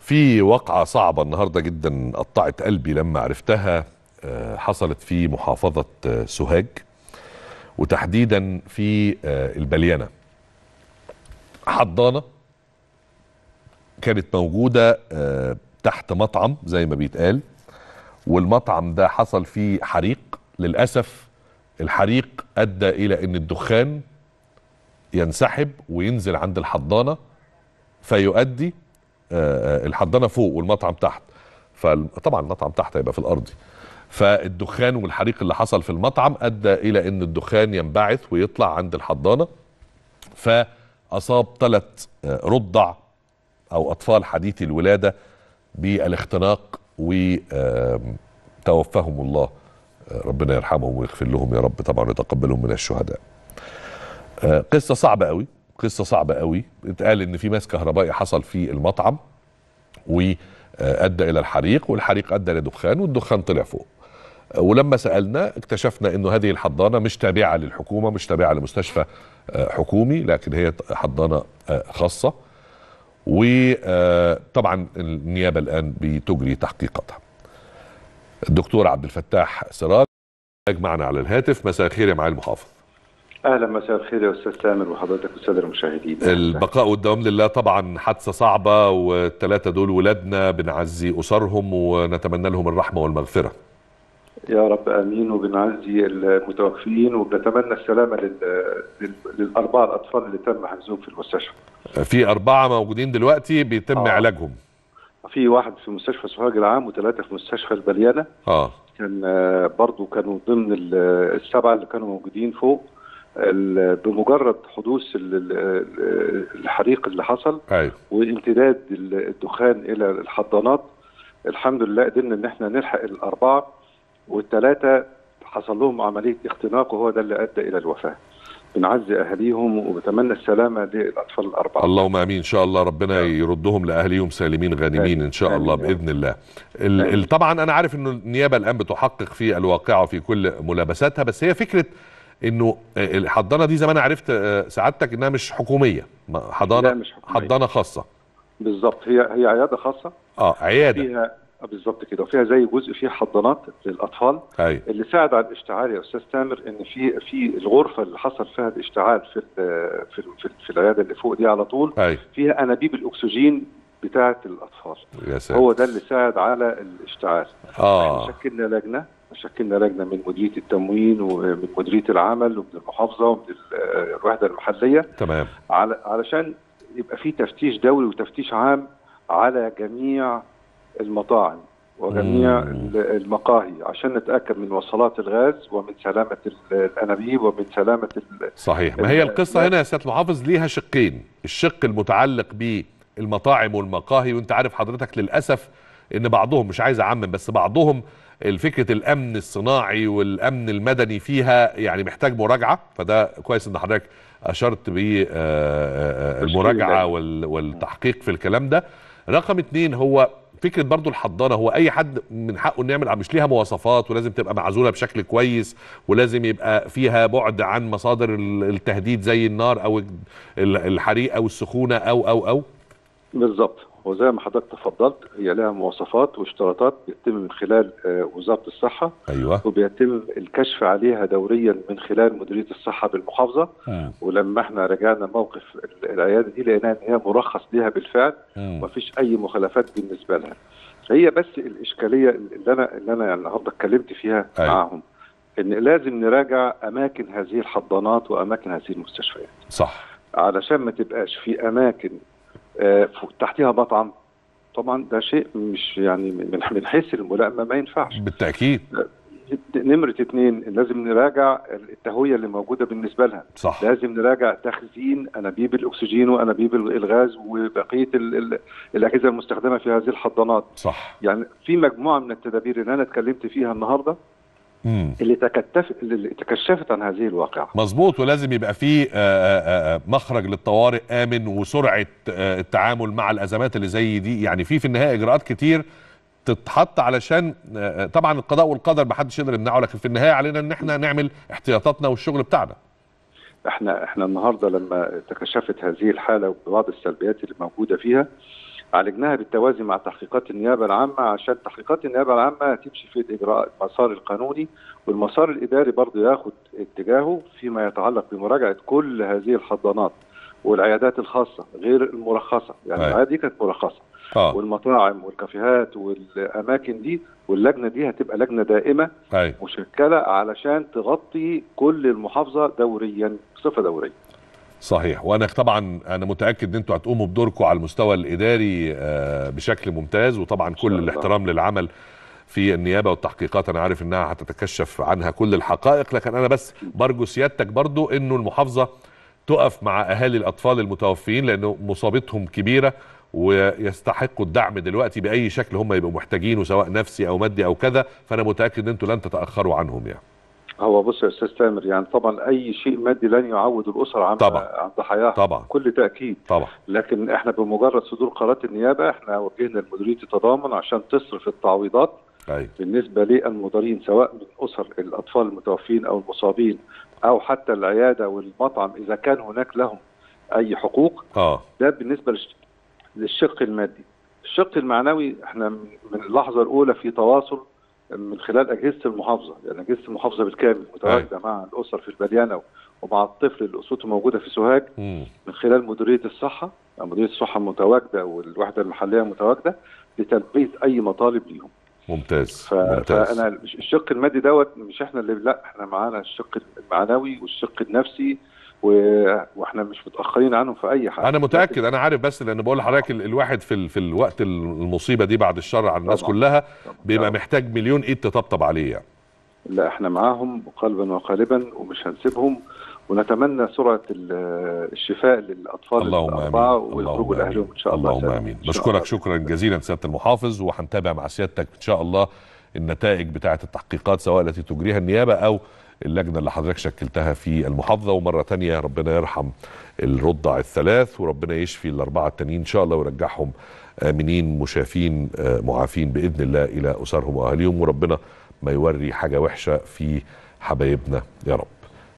في وقعة صعبة النهاردة جدا قطعت قلبي لما عرفتها آه، حصلت في محافظة آه، سوهاج وتحديدا في آه، البليانة حضانة كانت موجودة آه، تحت مطعم زي ما بيتقال والمطعم ده حصل فيه حريق للأسف الحريق أدى إلى أن الدخان ينسحب وينزل عند الحضانة فيؤدي آه، الحضانه فوق والمطعم تحت فطبعا المطعم تحت هيبقى في الارض فالدخان والحريق اللي حصل في المطعم ادى الى ان الدخان ينبعث ويطلع عند الحضانه فاصاب ثلاث رضع او اطفال حديثي الولاده بالاختناق وتوفاهم الله آه، ربنا يرحمهم ويغفر لهم يا رب طبعا ويتقبلهم من الشهداء آه، قصه صعبه قوي قصه صعبه قوي اتقال ان في ماس كهربائي حصل في المطعم وادى الى الحريق والحريق ادى الى دخان والدخان طلع فوق آه، ولما سالنا اكتشفنا انه هذه الحضانه مش تابعه للحكومه مش تابعه لمستشفى آه، حكومي لكن هي حضانه آه، خاصه وطبعا النيابه الان بتجري تحقيقاتها الدكتور عبد الفتاح سراج معنا على الهاتف مساء الخير يا معالي المحافظ اهلا مساء الخير يا استاذ سامر وحضرتك والساده المشاهدين البقاء والدوام لله طبعا حادثه صعبه والثلاثه دول ولادنا بنعزي اسرهم ونتمنى لهم الرحمه والمغفره يا رب امين وبنعزي المتوفين وبنتمنى السلامه لل... لل... للاربعه الاطفال اللي تم حجزهم في المستشفى في اربعه موجودين دلوقتي بيتم آه. علاجهم في واحد في مستشفى سوهاج العام وثلاثه في مستشفى البليانه اه كان آه، برضو كانوا ضمن ال- السبعه اللي كانوا موجودين فوق ال- بمجرد حدوث ال- ال- الحريق اللي حصل ايوه وامتداد الدخان الى الحضانات الحمد لله قدرنا ان احنا نلحق الاربعه والثلاثه حصل لهم عمليه اختناق وهو ده اللي ادى الى الوفاه. بنعزي اهاليهم وبتمنى السلامه للاطفال الاربعه. اللهم امين ان شاء الله ربنا يردهم لاهليهم سالمين غانمين ان شاء الله آمين. باذن الله ال- ال- طبعا انا عارف انه النيابه الان بتحقق في الواقعه وفي كل ملابساتها بس هي فكره انه آه، الحضانه دي زي ما انا عرفت آه، سعادتك انها مش حكوميه ما- حضانه لا، مش حكومية. حضانه خاصه بالظبط هي هي عياده خاصه اه عياده فيها آه، بالظبط كده وفيها زي جزء فيه حضانات للاطفال ايوه اللي ساعد على الاشتعال يا استاذ تامر ان في في الغرفه اللي حصل فيها الاشتعال في ال- في ال- في, ال- في العياده اللي فوق دي على طول ايوه فيها انابيب الاكسجين بتاعه الاطفال يا ساتر هو ده اللي ساعد على الاشتعال اه احنا شكلنا لجنه شكلنا لجنه من مديريه التموين ومن مديريه العمل ومن المحافظه ومن ال- آه، الوحده المحليه تمام على علشان يبقى في تفتيش دولي وتفتيش عام على جميع المطاعم وجميع مم. ال- المقاهي عشان نتاكد من وصلات الغاز ومن سلامه ال- الانابيب ومن سلامه ال- صحيح ما هي ال- القصه لا. هنا يا سياده المحافظ ليها شقين الشق المتعلق بالمطاعم والمقاهي وانت عارف حضرتك للاسف ان بعضهم مش عايز اعمم بس بعضهم الفكره الامن الصناعي والامن المدني فيها يعني محتاج مراجعه فده كويس ان حضرتك اشرت بالمراجعه وال- والتحقيق في الكلام ده رقم اتنين هو فكره برضو الحضانه هو اي حد من حقه انه يعمل مش ليها مواصفات ولازم تبقى معزوله بشكل كويس ولازم يبقى فيها بعد عن مصادر ال- التهديد زي النار او ال- الحريق او السخونه او او او بالظبط وزي ما حضرتك تفضلت هي لها مواصفات واشتراطات بيتم من خلال آه، وزاره الصحه ايوه وبيتم الكشف عليها دوريا من خلال مديريه الصحه بالمحافظه مم. ولما احنا رجعنا موقف ال- العياده دي لقينا ان هي مرخص ليها بالفعل مم. ومفيش اي مخالفات بالنسبه لها هي بس الاشكاليه اللي انا اللي انا يعني النهارده اتكلمت فيها أيوة. معاهم ان لازم نراجع اماكن هذه الحضانات واماكن هذه المستشفيات صح علشان ما تبقاش في اماكن آه، فوق- تحتها مطعم طبعا ده شيء مش يعني من من حيث الملائمه ما ينفعش بالتاكيد نمره اتنين لازم نراجع التهويه اللي موجوده بالنسبه لها صح لازم نراجع تخزين انابيب الاكسجين وانابيب الغاز وبقيه ال ال الاجهزه المستخدمه في هذه الحضانات صح يعني في مجموعه من التدابير اللي انا اتكلمت فيها النهارده مم. اللي تكتف اللي تكشفت عن هذه الواقعه مظبوط ولازم يبقى فيه آه، آه، آه، مخرج للطوارئ امن وسرعه آه، التعامل مع الازمات اللي زي دي يعني في في النهايه اجراءات كتير تتحط علشان آه، طبعا القضاء والقدر محدش يقدر يمنعه لكن في النهايه علينا ان احنا نعمل احتياطاتنا والشغل بتاعنا احنا احنا النهارده لما تكشفت هذه الحاله وبعض السلبيات اللي موجوده فيها عالجناها بالتوازي مع تحقيقات النيابه العامه عشان تحقيقات النيابه العامه تمشي في الاجراء المسار القانوني والمسار الاداري برضه ياخد اتجاهه فيما يتعلق بمراجعه كل هذه الحضانات والعيادات الخاصه غير المرخصه يعني أيوة. العيادة دي كانت مرخصه اه والمطاعم والكافيهات والاماكن دي واللجنه دي هتبقى لجنه دائمه ايوه مشكله علشان تغطي كل المحافظه دوريا بصفه دوريه صحيح وانا طبعا انا متاكد ان انتوا هتقوموا بدوركم على المستوى الاداري آه، بشكل ممتاز وطبعا كل الله. الاحترام للعمل في النيابه والتحقيقات انا عارف انها هتتكشف عنها كل الحقائق لكن انا بس برجو سيادتك برضو انه المحافظه تقف مع اهالي الاطفال المتوفيين لانه مصابتهم كبيره ويستحقوا الدعم دلوقتي باي شكل هم يبقوا محتاجينه سواء نفسي او مادي او كذا فانا متاكد ان انتوا لن تتاخروا عنهم يعني هو بص يا استاذ تامر يعني طبعا اي شيء مادي لن يعود الاسره عن طبعا. عن ضحاياها طبعا كل تاكيد طبعا لكن احنا بمجرد صدور قرارات النيابه احنا وجهنا لمديريه التضامن عشان تصرف التعويضات ايوه بالنسبه للمضارين سواء من اسر الاطفال المتوفين او المصابين او حتى العياده والمطعم اذا كان هناك لهم اي حقوق اه ده بالنسبه للش- للشق المادي الشق المعنوي احنا من من اللحظه الاولى في تواصل من خلال اجهزه المحافظه يعني اجهزه المحافظه بالكامل متواجده مع الاسر في البليانه ومع الطفل اللي اسرته موجوده في سوهاج مم. من خلال مديريه الصحه أو مديريه الصحه متواجده والوحده المحليه متواجده لتلبيه اي مطالب ليهم ممتاز ف... ممتاز فانا الشق المادي دوت مش احنا اللي لا احنا معانا الشق المعنوي والشق النفسي و... واحنا مش متاخرين عنهم في اي حاجه انا متاكد انا عارف بس لان بقول لحضرتك ال- الواحد في ال- في الوقت المصيبه دي بعد الشر على الناس طبعاً. كلها طبعاً. بيبقى محتاج مليون ايد تطبطب عليه يعني لا احنا معاهم قلبا وقالبا ومش هنسيبهم ونتمنى سرعه ال- الشفاء للاطفال اللهم الاربعه امين ويخرجوا اللهم لاهلهم امين ان شاء الله اللهم سلام. امين إن شاء بشكرك الله. شكرا جزيلا سياده المحافظ وهنتابع مع سيادتك ان شاء الله النتائج بتاعه التحقيقات سواء التي تجريها النيابه او اللجنه اللي حضرتك شكلتها في المحافظه ومره تانية ربنا يرحم الرضع الثلاث وربنا يشفي الاربعه التانيين ان شاء الله ويرجعهم امنين مشافين آه، معافين باذن الله الى اسرهم واهاليهم وربنا ما يوري حاجه وحشه في حبايبنا يا رب